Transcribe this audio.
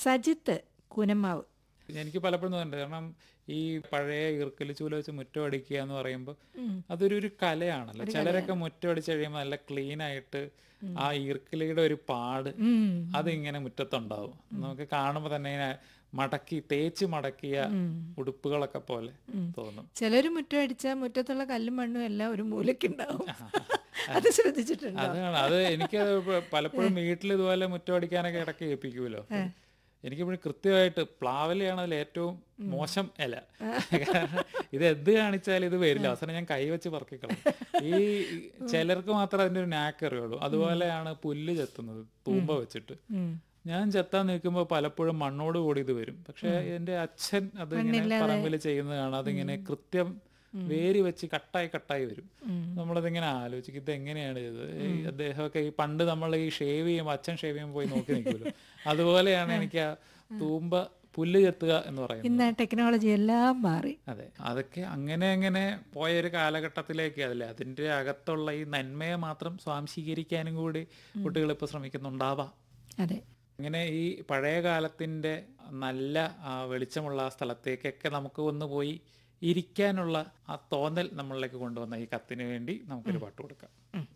സജിത്ത് കൂനമ്മാവ് എനിക്ക് പലപ്പോഴും തോന്നുന്നുണ്ട് കാരണം ഈ പഴയ ഈർക്കലി ചൂല വെച്ച് മുറ്റം അടിക്കുക എന്ന് പറയുമ്പോൾ അതൊരു ഒരു കലയാണല്ലോ ചിലരൊക്കെ മുറ്റം അടിച്ച് കഴിയുമ്പോൾ നല്ല ക്ലീൻ ആയിട്ട് ആ ഈർക്കലിയുടെ ഒരു പാട് അതിങ്ങനെ മുറ്റത്തുണ്ടാവും നമുക്ക് കാണുമ്പോൾ തന്നെ ഇങ്ങനെ മടക്കി തേച്ച് മടക്കിയ ഉടുപ്പുകളൊക്കെ പോലെ തോന്നും ചിലർ മുറ്റം അടിച്ചാൽ മുറ്റത്തുള്ള കല്ലും മണ്ണും എല്ലാം ഒരു മൂലക്കുണ്ടാവും അത് ശ്രദ്ധിച്ചിട്ടുണ്ടോ അതാണ് അത് എനിക്ക് പലപ്പോഴും വീട്ടിൽ ഇതുപോലെ മുറ്റം അടിക്കാനൊക്കെ ഇടയ്ക്ക് ഏൽപ്പിക്കുമല്ലോ എനിക്കിപ്പോഴും കൃത്യമായിട്ട് പ്ലാവലയാണ് അതിൽ ഏറ്റവും മോശം ഇല കാരണം ഇത് എന്ത് കാണിച്ചാലും ഇത് വരില്ല അവസാനം ഞാൻ കൈവച്ച് പറക്കിക്കളയും ഈ ചിലർക്ക് മാത്രമേ അതിന്റെ ഒരു നാക്ക് അറിയുള്ളൂ അതുപോലെയാണ് പുല്ല് ചെത്തുന്നത് തൂമ്പ വെച്ചിട്ട് ഞാൻ ചെത്താൻ നിൽക്കുമ്പോൾ പലപ്പോഴും മണ്ണോട് കൂടി ഇത് വരും പക്ഷെ എന്റെ അച്ഛൻ അത് ഇങ്ങനെ പറമ്പിൽ ചെയ്യുന്നത് കാണാം അതിങ്ങനെ കൃത്യം വേര് വെച്ച് കട്ടായി കട്ടായി വരും നമ്മളതിങ്ങനെ ആലോചിക്കും ഇത് എങ്ങനെയാണ് ഇത് ഈ അദ്ദേഹമൊക്കെ ഈ പണ്ട് നമ്മൾ ഈ ഷേവ് ചെയ്യുമ്പോൾ അച്ഛൻ ഷേവ് ചെയ്യുമ്പോൾ പോയി നോക്കി നിൽക്കുമല്ലോ അതുപോലെയാണ് എനിക്ക് ആ തൂമ്പ പുല്ല് ചെത്തുക എന്ന് പറയുന്നത് ഇന്ന് ടെക്നോളജി എല്ലാം മാറി അതെ അതൊക്കെ അങ്ങനെ അങ്ങനെ പോയ ഒരു കാലഘട്ടത്തിലേക്ക് അതല്ലേ അതിന്റെ അകത്തുള്ള ഈ നന്മയെ മാത്രം സ്വാംശീകരിക്കാനും കൂടി കുട്ടികൾ ഇപ്പൊ ശ്രമിക്കുന്നുണ്ടാവാം അതെ ഇങ്ങനെ ഈ പഴയ കാലത്തിന്റെ നല്ല ആ, വെളിച്ചമുള്ള ആ സ്ഥലത്തേക്കൊക്കെ നമുക്ക് ഒന്ന് പോയി ഇരിക്കാനുള്ള ആ തോന്നൽ നമ്മളിലേക്ക് കൊണ്ടുവന്ന ഈ കത്തിന് വേണ്ടി നമുക്കൊരു പാട്ട് കൊടുക്കാം